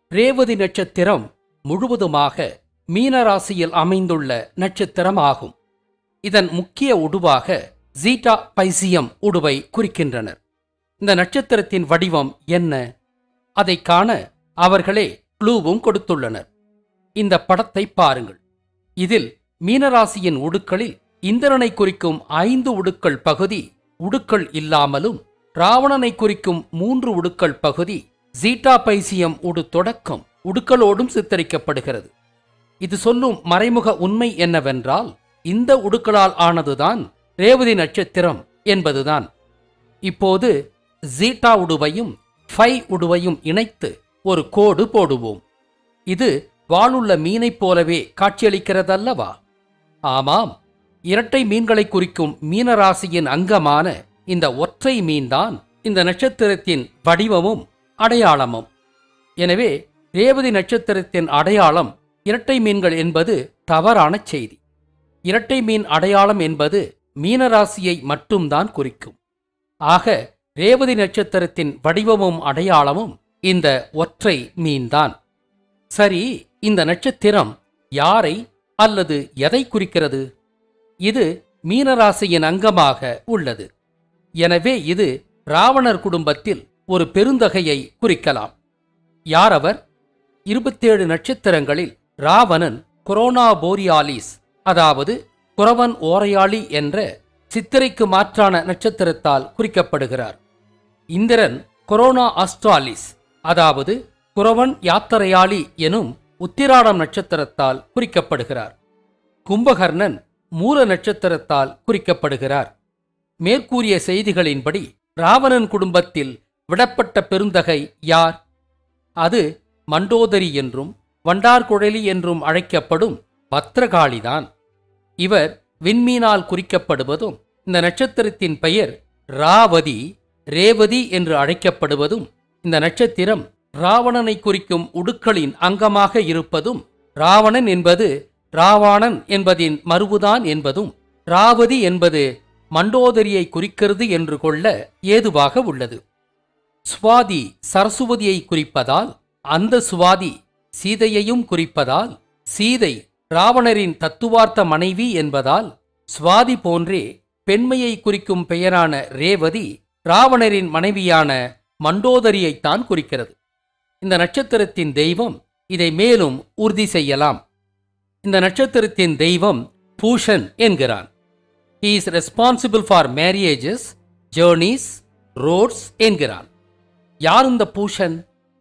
ரேவதி நட்சத்திரம் முழுவதுமாக மீனராசியில் அமைந்துள்ள நட்சத்திரமாகும் இதன் முக்கிய உடுவாக ஜீட்டா பைசியம் உடுவை குறிக்கின்றனர் இந்த நட்சத்திரத்தின் வடிவம் என்ன அதை காண அவர்களே க்ளூவும் கொடுத்துள்ளனர் இந்த படத்தை பாருங்கள் இதில் மீனராசியின் உடுக்களில் இந்திரனை குறிக்கும் ஐந்து உடுக்கள் பகுதி உடுக்கள் இல்லாமலும் ராவணனை குறிக்கும் மூன்று உடுக்கள் பகுதி ஜீட்டா பைசியம் உடு தொடக்கம் உடுக்களோடும் சித்தரிக்கப்படுகிறது இது சொல்லும் மறைமுக உண்மை என்னவென்றால் இந்த உடுக்களால் ஆனதுதான் ரேவதி நட்சத்திரம் என்பதுதான் இப்போது ஜீட்டா உடுவையும் ஃபை உடுவையும் இணைத்து ஒரு கோடு போடுவோம் இது வாளுள்ள மீனைப் போலவே காட்சியளிக்கிறதல்லவா ஆமாம் இரட்டை மீன்களை குறிக்கும் மீனராசியின் அங்கமான இந்த ஒற்றை மீன்தான் இந்த நட்சத்திரத்தின் வடிவமும் அடையாளமும் எனவே ரேவதி நட்சத்திரத்தின் அடையாளம் இரட்டை மீன்கள் என்பது தவறான செய்தி இரட்டை மீன் அடையாளம் என்பது மீனராசியை மட்டும்தான் குறிக்கும் ஆக ரேவதி நட்சத்திரத்தின் வடிவமும் அடையாளமும் இந்த ஒற்றை மீன்தான் சரி இந்த நட்சத்திரம் யாரை அல்லது எதை குறிக்கிறது இது மீனராசியின் அங்கமாக உள்ளது எனவே இது ராவணர் குடும்பத்தில் ஒரு பெருந்தகையை குறிக்கலாம் யார் அவர் இருபத்தேழு நட்சத்திரங்களில் ராவணன் கொரோனா போரியாலிஸ் அதாவது குரவன் ஓரையாளி என்ற சித்திரைக்கு மாற்றான நட்சத்திரத்தால் குறிக்கப்படுகிறார் இந்திரன் கொரோனா அஸ்ட்ராலிஸ் அதாவது குரவன் யாத்திரையாளி எனும் உத்திராடம் நட்சத்திரத்தால் குறிக்கப்படுகிறார் கும்பகர்ணன் மூல நட்சத்திரத்தால் குறிக்கப்படுகிறார் மேற்கூறிய செய்திகளின்படி ராவணன் குடும்பத்தில் விடப்பட்ட பெருந்தகை யார் அது மண்டோதரி என்றும் வண்டார்குழலி என்றும் அழைக்கப்படும் பத்ரகாளிதான் இவர் விண்மீனால் குறிக்கப்படுவதும் இந்த நட்சத்திரத்தின் பெயர் ராவதி ரேவதி என்று அழைக்கப்படுவதும் இந்த நட்சத்திரம் ராவணனை குறிக்கும் உடுக்களின் அங்கமாக இருப்பதும் ராவணன் என்பது ராவாணன் என்பதின் மறுவுதான் என்பதும் ராவதி என்பது மண்டோதரியை குறிக்கிறது என்று கொள்ள ஏதுவாக உள்ளது சுவாதி சரசுவதியை குறிப்பதால் அந்த சுவாதி சீதையையும் குறிப்பதால் சீதை ராவணரின் தத்துவார்த்த மனைவி என்பதால் சுவாதி போன்றே பெண்மையை குறிக்கும் பெயரான ரேவதி ராவணரின் மனைவியான மண்டோதரியைத்தான் குறிக்கிறது இந்த நட்சத்திரத்தின் தெய்வம் இதை மேலும் உறுதி செய்யலாம் இந்த நட்சத்திரத்தின் தெய்வம் பூஷன் என்கிறான் he is responsible for marriages journeys roads என்கிறான் யார் இந்த பூஷன்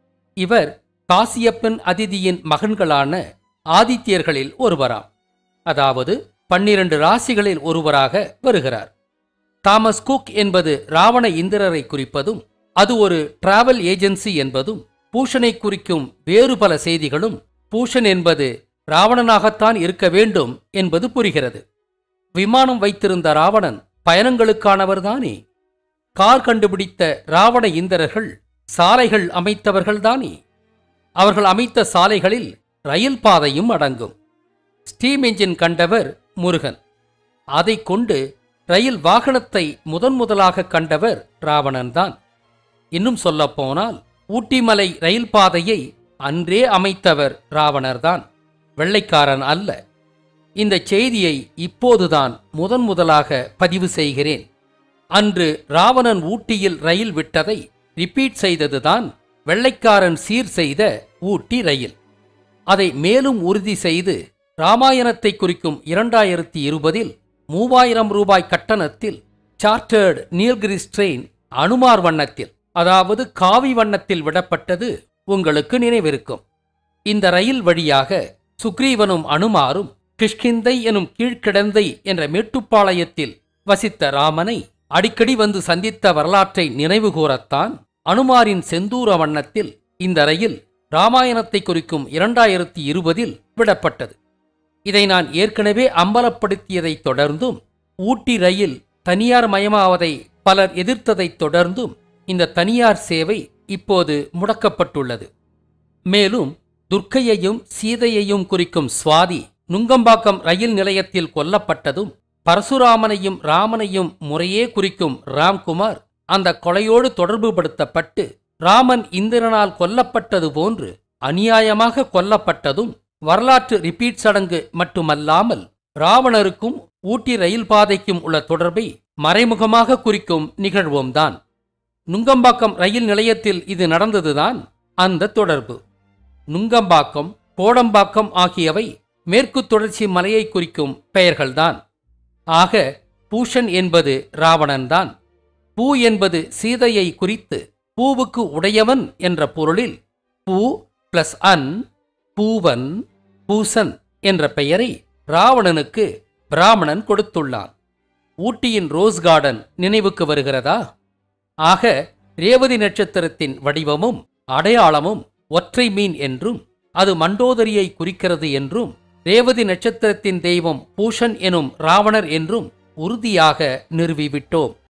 இவர் காசியப்பன் அதிதியின் மகன்களான ஆதித்யர்களில் ஒருவராம் அதாவது பன்னிரண்டு ராசிகளில் ஒருவராக வருகிறார் தாமஸ் குக் என்பது ராவண இந்திரரை குறிப்பதும் அது ஒரு டிராவல் ஏஜென்சி என்பதும் பூஷனை குறிக்கும் வேறு பல செய்திகளும் பூஷன் என்பது ராவணனாகத்தான் இருக்க வேண்டும் என்பது புரிகிறது விமானம் வைத்திருந்த ராவணன் பயணங்களுக்கானவர்தானே கார் கண்டுபிடித்த ராவண இந்திரர்கள் சாலைகள் அமைத்தவர்கள்தானே அவர்கள் அமைத்த சாலைகளில் ரயில் பாதையும் அடங்கும் ஸ்டீம் என்ஜின் கண்டவர் முருகன் அதைக் கொண்டு ரயில் வாகனத்தை முதன் முதலாக கண்டவர் ராவணன்தான் இன்னும் சொல்லப்போனால் ஊட்டிமலை ரயில் பாதையை அன்றே அமைத்தவர் ராவணர்தான் வெள்ளைக்காரன் அல்ல இந்த செய்தியை இப்போதுதான் முதன் முதலாக பதிவு செய்கிறேன் அன்று ராவணன் ஊட்டியில் ரயில் விட்டதை ரிப்பீட் செய்ததுதான் வெள்ளைக்காரன் சீர் செய்த ஊட்டி ரயில் அதை மேலும் உறுதி செய்து ராமாயணத்தை குறிக்கும் இரண்டாயிரத்தி இருபதில் மூவாயிரம் ரூபாய் கட்டணத்தில் சார்ட்டர்டு நீல்கிரிஸ் ட்ரெயின் அனுமார் வண்ணத்தில் அதாவது காவி வண்ணத்தில் விடப்பட்டது உங்களுக்கு நினைவிருக்கும் இந்த ரயில் வழியாக சுக்ரீவனும் அனுமாரும் கிஷ்கிந்தை எனும் கீழ்க்கிடந்தை என்ற மேட்டுப்பாளையத்தில் வசித்த ராமனை அடிக்கடி வந்து சந்தித்த வரலாற்றை நினைவுகூரத்தான் அனுமாரின் செந்தூர வண்ணத்தில் இந்த ரயில் ராமாயணத்தை குறிக்கும் இரண்டாயிரத்தி இருபதில் விடப்பட்டது இதை நான் ஏற்கனவே அம்பலப்படுத்தியதைத் தொடர்ந்தும் ஊட்டி ரயில் தனியார் மயமாவதை பலர் எதிர்த்ததைத் தொடர்ந்தும் இந்த தனியார் சேவை இப்போது முடக்கப்பட்டுள்ளது மேலும் துர்க்கையையும் சீதையையும் குறிக்கும் சுவாதி நுங்கம்பாக்கம் ரயில் நிலையத்தில் கொல்லப்பட்டதும் பரசுராமனையும் ராமனையும் முறையே குறிக்கும் ராம்குமார் அந்த கொலையோடு தொடர்புபடுத்தப்பட்டு ராமன் இந்திரனால் கொல்லப்பட்டது போன்று அநியாயமாக கொல்லப்பட்டதும் வரலாற்று ரிப்பீட் சடங்கு மட்டுமல்லாமல் ராவணருக்கும் ஊட்டி ரயில் பாதைக்கும் உள்ள தொடர்பை மறைமுகமாக குறிக்கும் நிகழ்வும்தான் நுங்கம்பாக்கம் ரயில் நிலையத்தில் இது நடந்ததுதான் அந்த தொடர்பு நுங்கம்பாக்கம் கோடம்பாக்கம் ஆகியவை மேற்கு தொடர்ச்சி மலையை குறிக்கும் பெயர்கள்தான் ஆக பூஷன் என்பது ராவணன்தான் பூ என்பது சீதையை குறித்து பூவுக்கு உடையவன் என்ற பொருளில் பூ பிளஸ் அன் பூவன் பூசன் என்ற பெயரை ராவணனுக்கு பிராமணன் கொடுத்துள்ளான் ஊட்டியின் ரோஸ் கார்டன் நினைவுக்கு வருகிறதா ஆக ரேவதி நட்சத்திரத்தின் வடிவமும் அடையாளமும் ஒற்றை மீன் என்றும் அது மண்டோதரியை குறிக்கிறது என்றும் ரேவதி நட்சத்திரத்தின் தெய்வம் பூஷன் எனும் ராவணர் என்றும் உறுதியாக நிறுவிவிட்டோம்